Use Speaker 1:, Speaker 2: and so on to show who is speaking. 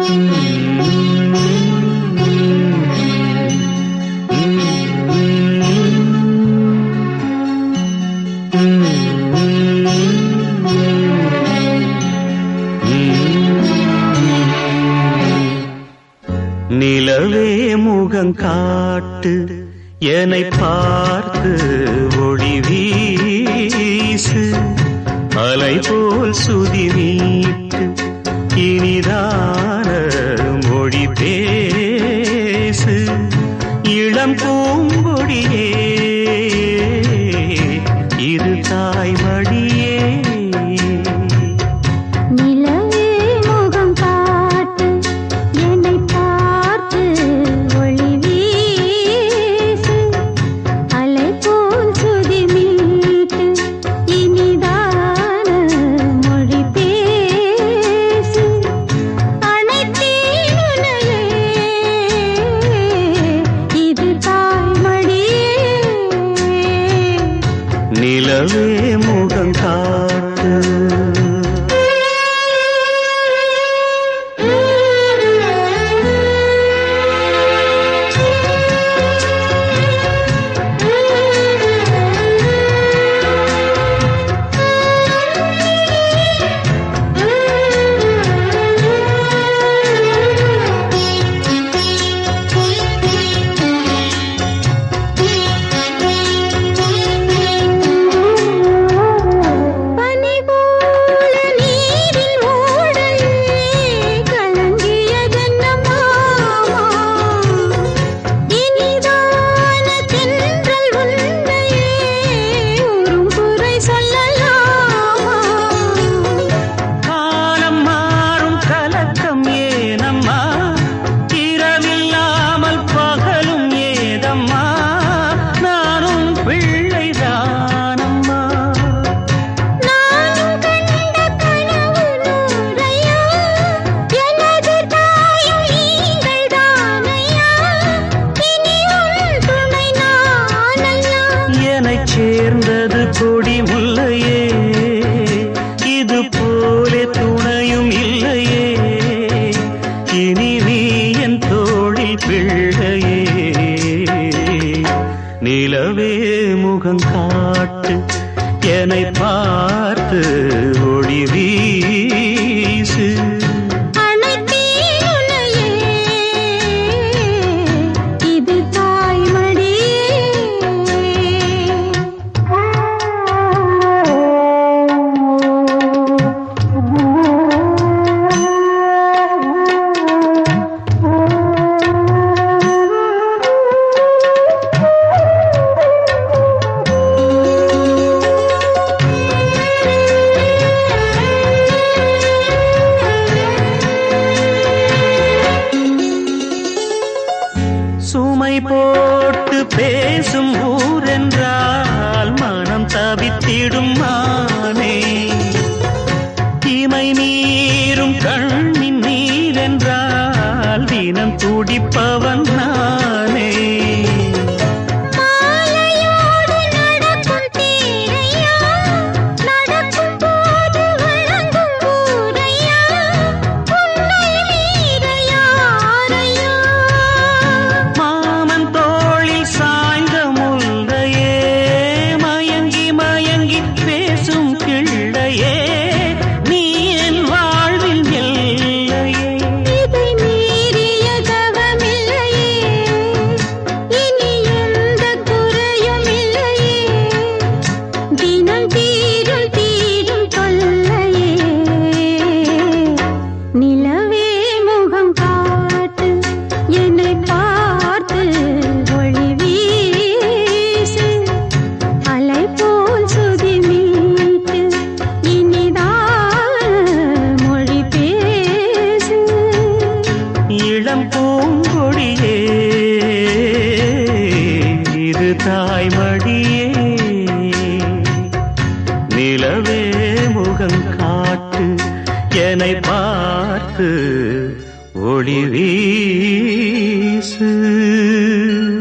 Speaker 1: நிலவே முகம் காட்டு என்னை பார்த்து ஒளி வீசு அலை போல் சுதி மீட்டு இனிதான மொழி பேசு இளம் பூங்கொடியே இது தாய்மடியே
Speaker 2: நிலவே முகம் காட்டு என்னை பார்த்து ஒளி வீசு அலை போல் சுதி மீட்டு இனிதான மொழி பேசு அனைத்தேன் உன்னையே இது தாய்மடியே
Speaker 1: நிலவே முகம் காட்டு
Speaker 2: பனிபோல நீரில் ஓடலே கலங்கியதென்னம்மா இனிதான தென்றல் உன்னையே உறும் குறை சொல்லலாமா
Speaker 1: காலம் மாறும் கலக்கம் ஏனம்மா இரவில்லாமல் பகலும் ஏதம்மா நானும் பிள்ளைதானம்மா
Speaker 2: நானும் கண்ட கனவு நூறையா எனது தாயும் நீங்கள் தானையா இனி உன் துணை நானையா
Speaker 1: எனச் சேர்ந்தது கொடி முல்லையே இது போலே துணையும் இல்லையே இனி நீ என் தோழில் பிள்ளையே நிலவே முகம் காட்டு என்னை பார்த்து ஒளி வீசு
Speaker 2: அனைத்தேன் உன்னையே இது
Speaker 1: சுமை போட்டு பேசும் ஊரென்றால் மனம் தவித்திடும் மானே இமை நீரும் கண்ணின் நீரென்றால் தினம் துடிப்பவன் நானே
Speaker 2: மாலையோடு நடக்கும் தேரையா நடக்கும் போது வழங்கும் ஊரையா உன்னை மீறையாரையா
Speaker 1: மாமன் தோளில் சாய்ந்த முல்லையே மயங்கி மயங்கி பேசும் கிள்ளையே நீ என் வாழ்வில் எல்லையே
Speaker 2: இதை மீறிய தவமில்லையே இனி எந்த குறையும் இல்லையே தினம் தீரும் தீரும் தொல்லையே நிலவே முகம் காட்டு என்னை பார்த்து ஒளி வீசு அலை போல் சுதி மீட்டு இனிதான மொழி பேசு
Speaker 1: இளம் பூங்கொடியே இது தாய்மடியே நிலவே முகம் காட்டு என்னை பார்த்து ஒளி வீசு